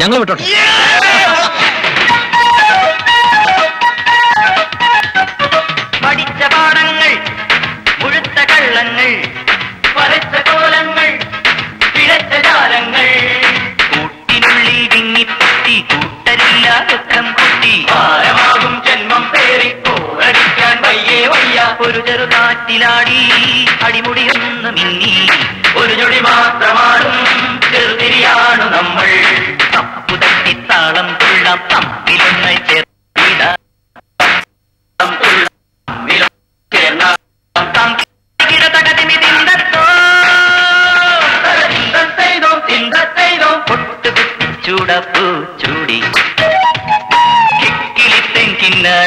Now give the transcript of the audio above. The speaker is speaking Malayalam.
ഞങ്ങൾ വിട്ടോട്ടെ പഠിച്ച പാഠങ്ങൾ മുഴുത്ത കള്ളങ്ങൾ വരച്ച കോലങ്ങൾ പിഴച്ച ജാലങ്ങൾ കൂട്ടിനുള്ളിൽ വിങ്ങിപ്പൊട്ടി കൂട്ടരില്ല ദുഃഖം കുട്ടി ഭാരമാകും ജന്മം പേറി പോരടിക്കാൻ വയ്യേ വയ്യ ഒരു ചെറുകാറ്റിലാടി അടിമുടിയൊന്ന് മിന്നി ഒരു ഞൊടി മാത്രമാടും ചെറുതിരിയാണു നമ്മൾ തപ്പു തട്ടി താളം തുള്ളാം തമ്മിലൊന്ന് ചേർത്തിടാം ചൂടപ്പൂ ചൂടി കിക്കിലി തെങ്കിന്ന